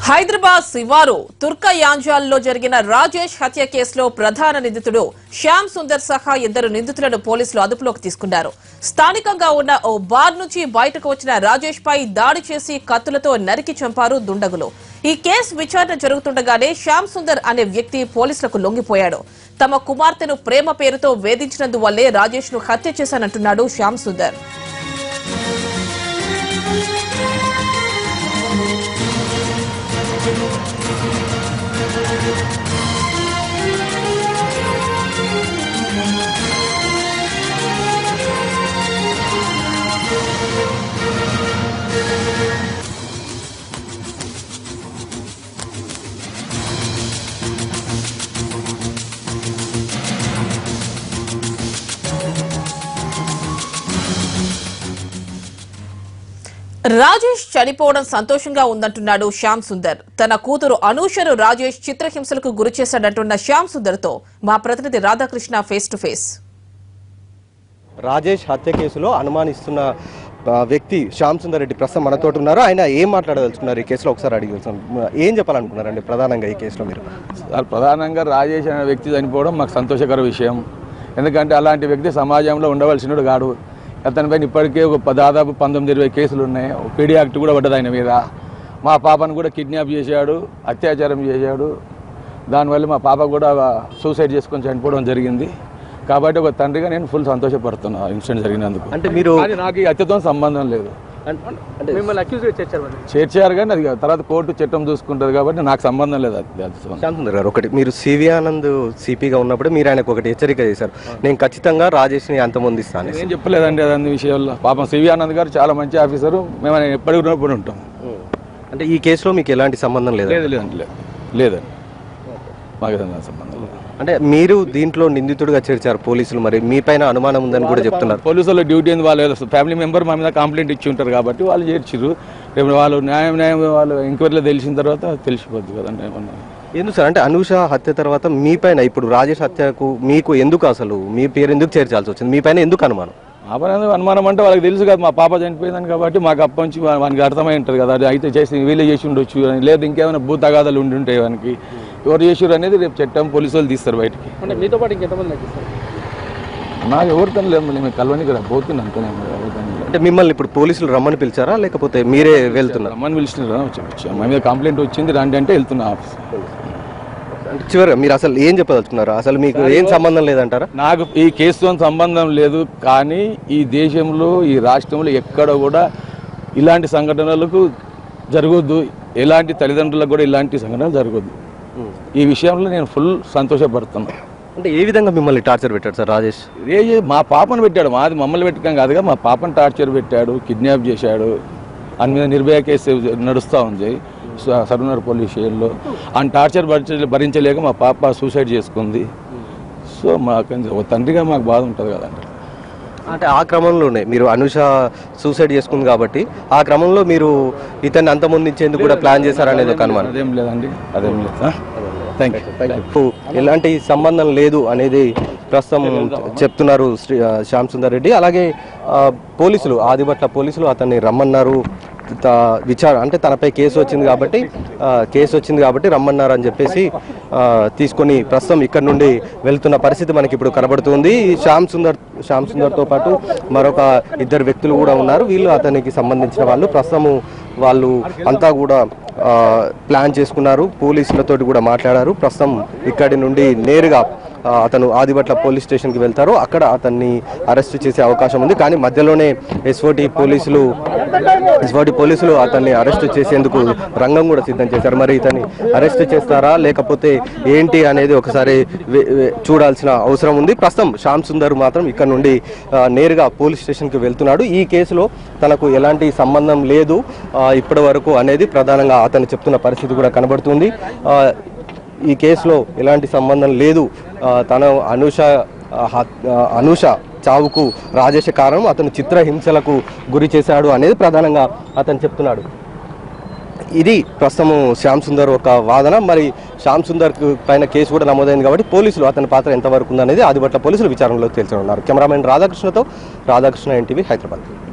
హైదరాబాద్ శివారు తుర్క యాంజాల్లో జరిగిన రాజేష్ హత్య కేసులో ప్రధాన నిందితుడు శ్యామ్ సుందర్ సహా ఇద్దరు నిందితులను పోలీసులు అదుపులోకి తీసుకున్నారు స్థానికంగా ఉన్న ఓ బార్ నుంచి బయటకు వచ్చిన రాజేష్ పై దాడి చేసి కత్తులతో నరికి చంపారు దుండగులు ఈ కేసు విచారణ జరుగుతుండగానే శ్యామ్ సుందర్ అనే వ్యక్తి పోలీసులకు లొంగిపోయాడు తమ కుమార్తెను ప్రేమ పేరుతో వేధించినందువల్లే రాజేష్ ను హత్య చేశానంటున్నాడు శ్యామ్ సుందర్ రాజేష్ చనిపోవడం సంతోషంగా ఉందంటున్నాడు శ్యామ్ సుందర్ తన కూతురు అనూషను రాజేష్ చిత్రహింసలకు గురి చేశాడంటున్న శ్యామ్ సుందర్ తో మా ప్రతినిధి Radhakrishna face to face Rajesh హత్య కేసులో అనుమానిస్తున్న ఆ, వ్యక్తి శ్యామ్ సుందర్ రెడ్డి ప్రస్తుతం మనతో ఉన్నారు ఆయన ఏం మాట్లాడదలుచుకున్నారు ఈ కేసులో ఒకసారి అడిగి తెలుసాం. ఏం చెప్పాలనుకున్నారండి ప్రధానంగా ఈ కేసులో మీరు సార్ ప్రధానంగా రాజేష్ అనే వ్యక్తి చనిపోవడం మాకు సంతోషకర విషయం ఎందుకంటే అలాంటి వ్యక్తి సమాజంలో ఉండవలసినడు కాడు అతనిపైన ఇప్పటికే ఒక ప- దాదాపు పంతొమ్మిది ఇరవై కేసులు ఉన్నాయి ఒక పీడీ యాక్ట్ కూడా పడ్డది ఆయన మీద మా పాపను కూడా కిడ్నాప్ చేశాడు అత్యాచారం చేశాడు దానివల్ల మా పాప కూడా సూసైడ్ చేసుకొని చనిపోవడం జరిగింది కాబట్టి ఒక తండ్రిగా నేను ఫుల్ సంతోషపడుతున్నా ఇన్సిడెంట్ జరిగినందుకు అంటే మీరు కానీ నాకు ఈ హత్యతో సంబంధం లేదు అంటే మిమ్మల్ని అక్యూజ్ చేర్చారు మరి చేర్చారు కానీ అది తర్వాత కోర్టు చట్టం చూసుకుంటుంది కాబట్టి నాకు సంబంధం లేదు అది దానితో. శ్యామ్ సుందర్ గారు ఒకటి మీరు సివి ఆనంద్ సిపిగా ఉన్నప్పుడు మీరు ఆయనకు ఒకటి హెచ్చరిక చేశారు నేను ఖచ్చితంగా రాజేష్ని అంతమొందిస్తాను ఏం చెప్పలేదండి అదన్ని విషయాల్లో పాపం సివి ఆనంద్ గారు చాలా మంచి ఆఫీసరు మేము ఆయన ఎప్పటికి ఉన్నప్పుడు ఉంటాం అంటే ఈ కేసులో మీకు ఎలాంటి సంబంధం లేదు లేదు లేదండి లేదు లేదండి మాకు ఏదైనా సంబంధం లేదు అంటే మీరు దీంట్లో నిందితుడిగా చేర్చారు పోలీసులు మరి మీ పైన అనుమానం ఉందని కూడా చెప్తున్నారు పోలీసుల డ్యూటీ ఏంది వాళ్ళు ఫ్యామిలీ మెంబర్ మా మీద కంప్లైంట్ ఇచ్చి ఉంటారు కాబట్టి వాళ్ళు చేర్చిరు రేపు వాళ్ళు న్యాయం న్యాయం వాళ్ళు ఎంక్వైరీలో తెలిసిన తర్వాత తెలిసిపోద్ది కదండి ఏమన్నా ఎందుకు సార్ అంటే అనూష హత్య తర్వాత మీ పైన ఇప్పుడు రాజేష్ హత్యకు మీకు ఎందుకు అసలు మీ పేరు ఎందుకు చేర్చాల్సి వచ్చింది మీ పైన ఎందుకు అనుమానం మా పని ఎందుకు అనుమానం అంటే వాళ్ళకి తెలుసు కదా మా పాప చనిపోయిందని కాబట్టి మాకు అప్పటి నుంచి వా- వానికి అర్థమై ఉంటుంది కదా అది అయితే చేసి వీళ్ళే చేసి ఉండొచ్చు అని లేదా ఇంకేమైనా భూతగాదాలు ఉండి ఉంటాయి వానికి ఎవరు చేసారు అనేది రేపు చట్టం పోలీసు వాళ్ళు తీస్తారు బయటికి అంటే మీతో పాటు ఇంకెంతమంది తగ్గిస్తారు నాకు ఎవరితో లేదు మళ్ళీ మేము కలవనికి రా పోతుంది అంతనే ఎవరితోని లేదు. అంటే మిమ్మల్ని ఇప్పుడు పోలీసులు రమ్మని పిలిచారా లేకపోతే మీరే వెళ్తున్నారు రమ్మని పిలిచినారా వచ్చి మా మీద కంప్లైంట్ వచ్చింది రండి అంటే వెళ్తున్నా ఆఫీస్ అంటే చివరిగా మీరు అసలు ఏం చెప్పదలుచుకున్నారు అసలు మీకు ఏం సంబంధం లేదంటారా నాకు ఈ కేసుతో సంబంధం లేదు కానీ ఈ దేశంలో ఈ రాష్ట్రంలో ఎక్కడ కూడా ఇలాంటి సంఘటనలకు జరగొద్దు ఎలాంటి తల్లిదండ్రులకు కూడా ఇలాంటి సంఘటనలు జరగొద్దు ఈ విషయంలో నేను ఫుల్ సంతోషపడుతున్నా అంటే ఏ విధంగా మిమ్మల్ని టార్చర్ పెట్టాడు సార్ రాజేష్ ఏ ఏ- మా పాపను పెట్టాడు మాది మమ్మల్ని పెట్టడం కాదుగా మా పాపను టార్చర్ పెట్టాడు కిడ్నాప్ చేశాడు ఆయన మీద నిర్భయ కేసు నడుస్తూ ఉంది స- సర్వనగర్ పోలీస్ స్టేషన్లో ఆయన టార్చర్ భరించ భరించలేక మా పాప సూసైడ్ చేసుకుంది సో మాకు ఒక తండ్రిగా మాకు బాధ ఉంటుంది కదండి అంటే ఆ క్రమంలోనే మీరు అనుష సూసైడ్ చేసుకుంది కాబట్టి ఆ క్రమంలో మీరు ఇతన్ని అంతమొందించేందుకు కూడా ప్లాన్ చేశారనేది ఒక అనుమానం అదేం లేదండి అదేం లేదు థ్యాంక్ యూ ఇప్పుడు ఎలాంటి సంబంధం లేదు అనేది ప్రస్తుతం చెప్తున్నారు శ్రీ ఆ, శ్యామ్ సుందర్ రెడ్డి అలాగే ఆ, పోలీసులు ఆదిబట్ల పోలీసులు అతన్ని రమ్మన్నారు త- విచార అంటే తనపై కేసు వచ్చింది కాబట్టి ఆ, కేసు వచ్చింది కాబట్టి రమ్మన్నారు అని చెప్పేసి ఆ, తీసుకొని ప్రస్తుతం ఇక్కడ నుండి వెళ్తున్న పరిస్థితి మనకి ఇప్పుడు కనబడుతుంది ఈ శ్యామ్ సుందర్ శ్యామ్ సుందర్తో పాటు మరొక ఇద్దరు వ్యక్తులు కూడా ఉన్నారు వీళ్ళు అతనికి సంబంధించిన వాళ్ళు ప్రస్తుతము వాళ్ళు అంతా కూడా ఆ, ప్లాన్ చేసుకున్నారు పోలీసులతోటి కూడా మాట్లాడారు ప్రస్తుతం ఇక్కడి నుండి నేరుగా ఆ, అతను ఆదిబట్ల పోలీస్ స్టేషన్కి వెళ్తారు అక్కడ అతన్ని అరెస్ట్ చేసే అవకాశం ఉంది కానీ మధ్యలోనే ఎస్ఓటి పోలీసులు ఎస్ఓటి పోలీసులు అతన్ని అరెస్ట్ చేసేందుకు రంగం కూడా సిద్ధం చేశారు మరి ఇతన్ని అరెస్ట్ చేస్తారా లేకపోతే ఏంటి అనేది ఒకసారి వే- వే- చూడాల్సిన అవసరం ఉంది ప్రస్తుతం శ్యామ్ సుందర్ మాత్రం ఇక్కడ నుండి ఆ, నేరుగా పోలీస్ స్టేషన్కి వెళ్తున్నాడు ఈ కేసులో తనకు ఎలాంటి సంబంధం లేదు ఆ, ఇప్పటి వరకు అనేది ప్రధానంగా అతను చెప్తున్న పరిస్థితి కూడా కనబడుతుంది ఆ, ఈ కేసులో ఎలాంటి సంబంధం లేదు ఆ, తన అనూష ఆ, హత్- ఆ, అనూష చావుకు రాజేష కారణం అతను చిత్రహింసలకు గురి చేశాడు అనేది ప్రధానంగా అతను చెప్తున్నాడు ఇది ప్రస్తుతం శ్యామ్ సుందర్ ఒక వాదన మరి శ్యామ్ సుందర్ పైన కేసు కూడా నమోదైంది కాబట్టి పోలీసులు అతని పాత్ర ఎంతవరకు ఉందనేది ఆదిబట్ల పోలీసులు విచారణలో తేల్చనున్నారు కెమెరామెన్ రాధాకృష్ణతో రాధాకృష్ణ ఎన్టీవీ హైదరాబాద్